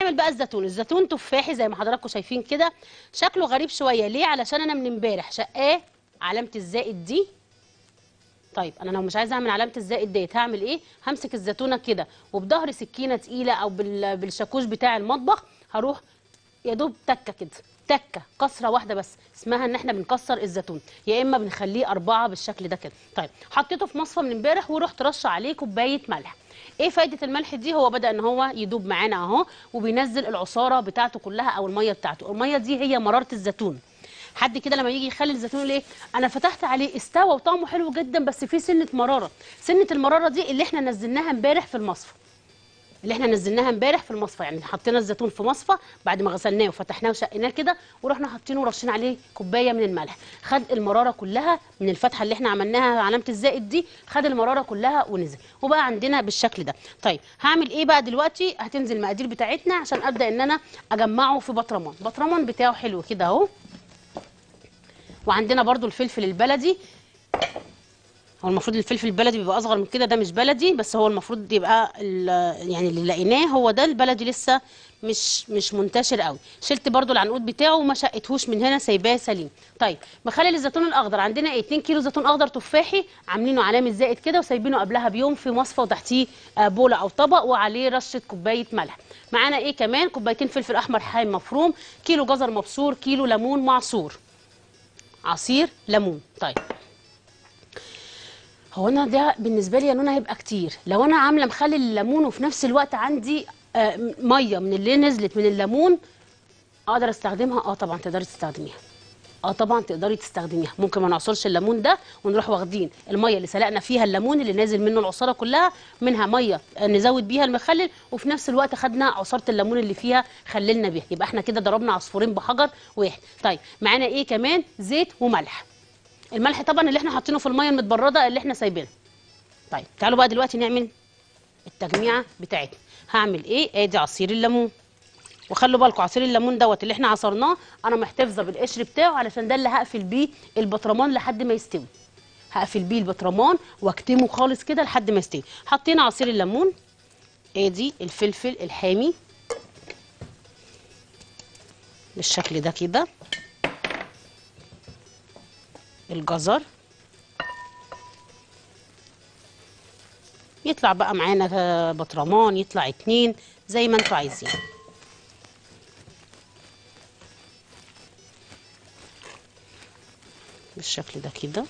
هنعمل بقى الزيتون الزيتون تفاحي زي ما حضراتكم شايفين كده شكله غريب شويه ليه علشان انا من امبارح شقاه علامه الزائد دي طيب انا لو مش عايزه اعمل علامه الزائد ديت هعمل ايه همسك الزيتونه كده وبظهر سكينه تقيله او بال- بالشاكوش بتاع المطبخ هروح يا دوب تكه كده تكه كسره واحده بس اسمها ان احنا بنكسر الزيتون يا اما بنخليه اربعه بالشكل ده كده طيب حطيته في مصفى من امبارح ورحت رشه عليه كوبايه ملح ايه فايده الملح دي هو بدا ان هو يدوب معانا اهو وبينزل العصاره بتاعته كلها او الميه بتاعته الميه دي هي مراره الزيتون حد كده لما يجي يخلي الزيتون يقول ايه انا فتحت عليه استوى وطعمه حلو جدا بس فيه سنه مراره سنه المراره دي اللي احنا نزلناها امبارح في المصفى اللي احنا نزلناها امبارح في المصفى يعني حطينا الزيتون في مصفى بعد ما غسلناه وفتحناه وشقيناه كده ورحنا حاطينه ورشين عليه كوبايه من الملح خد المراره كلها من الفتحه اللي احنا عملناها علامه الزائد دي خد المراره كلها ونزل وبقى عندنا بالشكل ده طيب هعمل ايه بقى دلوقتي هتنزل المقادير بتاعتنا عشان ابدا ان انا اجمعه في بطرمان بطرمان بتاعه حلو كده اهو وعندنا برضو الفلفل البلدي هو المفروض الفلفل البلدي بيبقى اصغر من كده ده مش بلدي بس هو المفروض يبقى ال- يعني اللي لقيناه هو ده البلدي لسه مش مش منتشر قوي شلت برضو العنقود بتاعه وما شقتهوش من هنا سايباه سليم طيب مخلل الزيتون الاخضر عندنا ايه 2 كيلو زيتون اخضر تفاحي عاملينه علامه زائد كده وسايبينه قبلها بيوم في مصفى وتحتيه آه، بوله او طبق وعليه رشه كوبايه ملح معانا ايه كمان كوبايتين فلفل احمر حامي مفروم كيلو جزر مبشور كيلو ليمون معصور عصير ليمون طيب هو انا ده بالنسبه لي لونه هيبقى كتير لو انا عامله مخلل الليمون وفي نفس الوقت عندي آه، ميه من اللي نزلت من الليمون اقدر استخدمها اه طبعا تقدري تستخدميها اه طبعا تقدري تستخدميها ممكن ما نعصرش الليمون ده ونروح واخدين الميه اللي سلقنا فيها الليمون اللي نازل منه العصاره كلها منها ميه آه، نزود بيها المخلل وفي نفس الوقت خدنا عصاره الليمون اللي فيها خللنا بيها يبقى احنا كده ضربنا عصفورين بحجر واحد طيب معانا ايه كمان زيت وملح الملح طبعا اللي احنا حاطينه في الميه المتبرده اللي احنا سايبينها طيب تعالوا بقى دلوقتي نعمل التجميعه بتاعتنا هعمل ايه ادي عصير الليمون وخلوا بالكم عصير الليمون دوت اللي احنا عصرناه انا محتفظه بالقشر بتاعه علشان ده اللي هقفل بيه البطرمان لحد ما يستوي هقفل بيه البطرمان واكتمه خالص كده لحد ما يستوي حطينا عصير الليمون ادي الفلفل الحامي بالشكل ده كده الجزر يطلع بقى معانا بطرمان يطلع اتنين زي ما انتوا عايزين بالشكل ده كده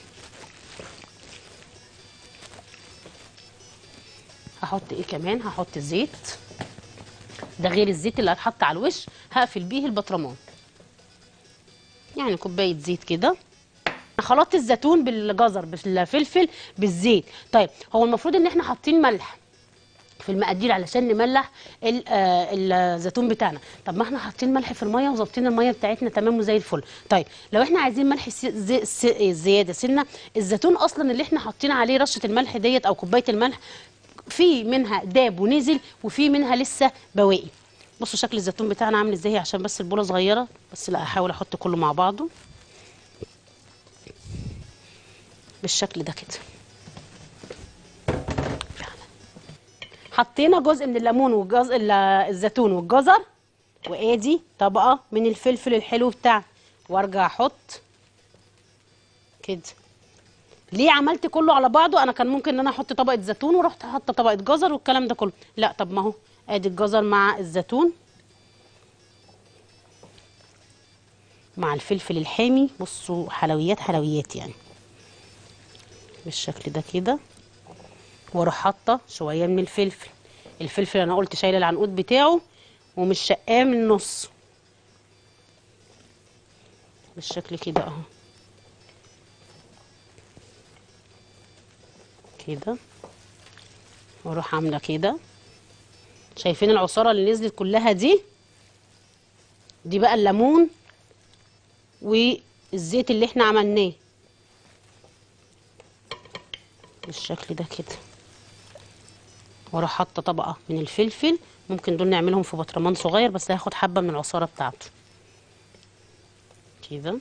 هحط ايه كمان هحط زيت ده غير الزيت اللي هتحط على الوش هقفل بيه البطرمان يعني كوبايه زيت كده خلطت الزيتون بالجزر بالفلفل بالزيت طيب هو المفروض ان احنا حاطين ملح في المقادير علشان نملح ال- آه، الزيتون بتاعنا طب ما احنا حاطين ملح في الميه وظابطين الميه بتاعتنا تمام وزي الفل طيب لو احنا عايزين ملح سي- زي سي- زياده سنه الزيتون اصلا اللي احنا حاطين عليه رشه الملح ديت او كوبايه الملح في منها داب ونزل وفي منها لسه بواقي بصوا شكل الزيتون بتاعنا عامل ازاي عشان بس البوله صغيره بس لا احاول احط كله مع بعضه بالشكل ده كده حطينا جزء من الليمون وجزء ال- الزيتون والجزر وادي طبقه من الفلفل الحلو بتاعنا وارجع احط كده ليه عملت كله على بعضه انا كان ممكن ان انا احط طبقه زيتون ورحت حاطه طبقه جزر والكلام ده كله لا طب ما هو ادي الجزر مع الزيتون مع الفلفل الحامي بصوا حلويات حلويات يعني بالشكل ده كده واروح حاطه شويه من الفلفل الفلفل انا قلت شايله العنقود بتاعه ومش شقاه من النص بالشكل كده اهو كده واروح عامله كده شايفين العصاره اللي نزلت كلها دي دي بقى الليمون والزيت اللي احنا عملناه بالشكل ده كده واروح حاطه طبقه من الفلفل ممكن دول نعملهم في بطرمان صغير بس هياخد حبه من العصاره بتاعته كده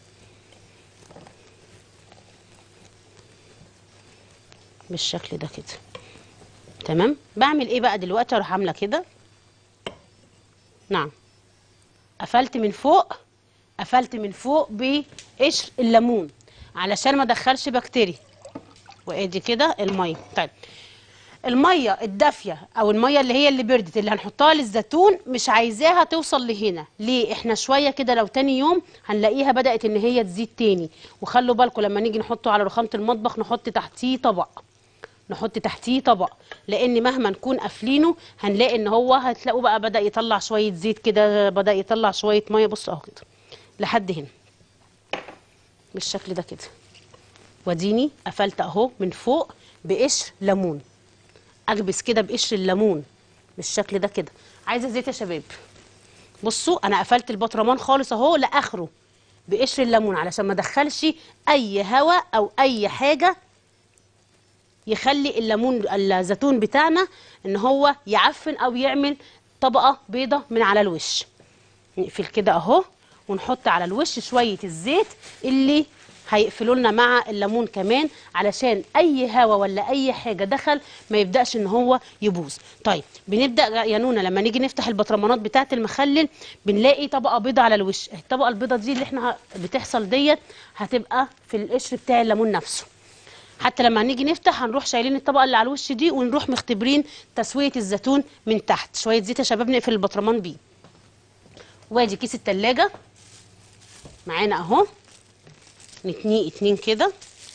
بالشكل ده كده تمام بعمل ايه بقى دلوقتي اروح عامله كده نعم قفلت من فوق قفلت من فوق بقشر الليمون علشان ما ادخلش بكتيريا وادي كده الميه طيب الميه الدافيه او الميه اللي هي اللي بردت اللي هنحطها للزيتون مش عايزاها توصل لهنا ليه احنا شويه كده لو تاني يوم هنلاقيها بدات ان هي تزيد تاني وخلوا بالكم لما نيجي نحطه على رخامه المطبخ نحط تحتيه طبق نحط تحتيه طبق لان مهما نكون قافلينه هنلاقي ان هو هتلاقوا بقى بدا يطلع شويه زيت كده بدا يطلع شويه ميه بصوا اهو كده لحد هنا بالشكل ده كده واديني قفلت اهو من فوق بقشر ليمون اكبس كده بقشر الليمون بالشكل ده كده عايزه زيت يا شباب بصوا انا قفلت البطرمان خالص اهو لاخره بقشر الليمون علشان ما ادخلش اي هواء او اي حاجه يخلي الليمون الزيتون بتاعنا ان هو يعفن او يعمل طبقه بيضه من على الوش نقفل كده اهو ونحط على الوش شويه الزيت اللي هيقفلوا لنا مع الليمون كمان علشان اي هوا ولا اي حاجه دخل ما يبداش ان هو يبوظ طيب بنبدا يا نونا لما نيجي نفتح البطرمانات بتاعه المخلل بنلاقي طبقه بيضه على الوش الطبقه البيضه دي اللي احنا بتحصل ديت هتبقى في القشر بتاع الليمون نفسه حتى لما هنيجي نفتح هنروح شايلين الطبقه اللي على الوش دي ونروح مختبرين تسويه الزيتون من تحت شويه زيت يا شباب نقفل البطرمان بيه وادي كيس التلاجة معانا اهو نتنيه اتنين كده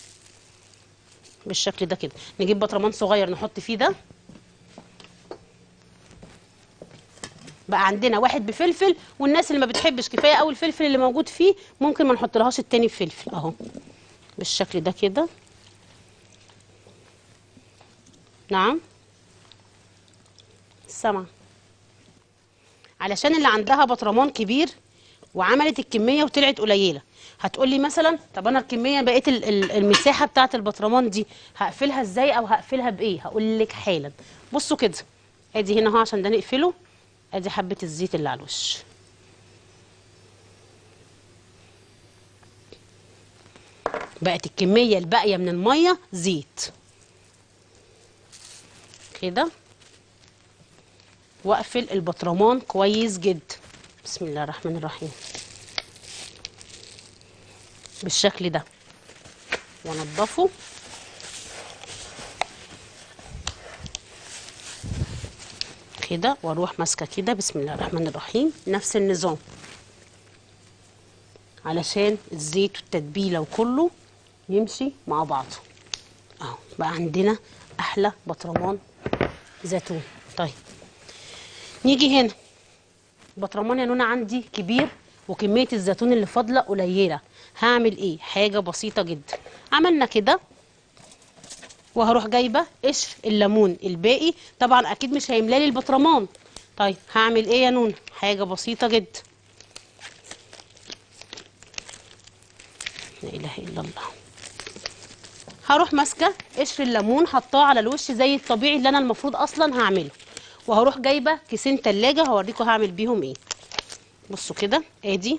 بالشكل ده كده نجيب بطرمان صغير نحط فيه ده بقى عندنا واحد بفلفل والناس اللي ما بتحبش كفايه قوي الفلفل اللي موجود فيه ممكن ما نحط لهاش التاني بفلفل اهو بالشكل ده كده نعم السمع علشان اللي عندها بطرمان كبير وعملت الكميه وطلعت قليله هتقولي مثلا طب انا الكميه بقيت ال- ال- المساحه بتاعه البطرمان دي هقفلها ازاي او هقفلها بايه هقول لك حالا بصوا كده ادي هنا اهو عشان ده نقفله ادي حبه الزيت اللي على الوش بقت الكميه الباقيه من الميه زيت كده واقفل البطرمان كويس جدا بسم الله الرحمن الرحيم بالشكل ده وانضفه كده واروح ماسكه كده بسم الله الرحمن الرحيم نفس النظام علشان الزيت والتتبيله وكله يمشي مع بعضه اهو بقى عندنا احلى بطرمان زيتون طيب نيجي هنا بطرمان يا نونا عندي كبير وكميه الزيتون اللي فاضله قليله هعمل ايه حاجه بسيطه جدا عملنا كده وهروح جايبه قشر الليمون الباقي طبعا اكيد مش هيملالي البطرمان طيب هعمل ايه يا نونا حاجه بسيطه جدا لا اله الا الله هروح ماسكه قشر الليمون حطاه على الوش زي الطبيعي اللي انا المفروض اصلا هعمله وهروح جايبه كيسين تلاجة هوريكم هعمل بيهم ايه بصوا كده ادي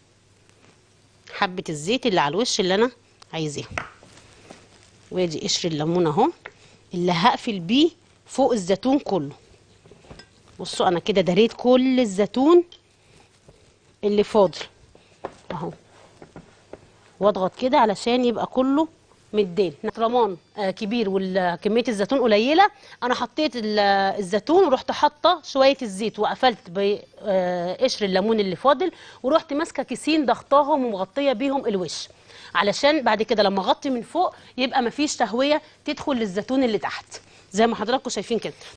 حبه الزيت اللي على الوش اللي انا عايزاه وادي قشر الليمون اهو اللي هقفل بيه فوق الزيتون كله بصوا انا كده دريت كل الزيتون اللي فاضل اهو واضغط كده علشان يبقى كله مدين رمان آه كبير وكميه الزيتون قليله انا حطيت ال- الزيتون ورحت حاطه شويه الزيت وقفلت بقشر الليمون اللي فاضل ورحت ماسكه كيسين ضغطاهم ومغطيه بيهم الوش علشان بعد كده لما اغطي من فوق يبقى مفيش تهويه تدخل للزيتون اللي تحت زي ما حضراتكم شايفين كده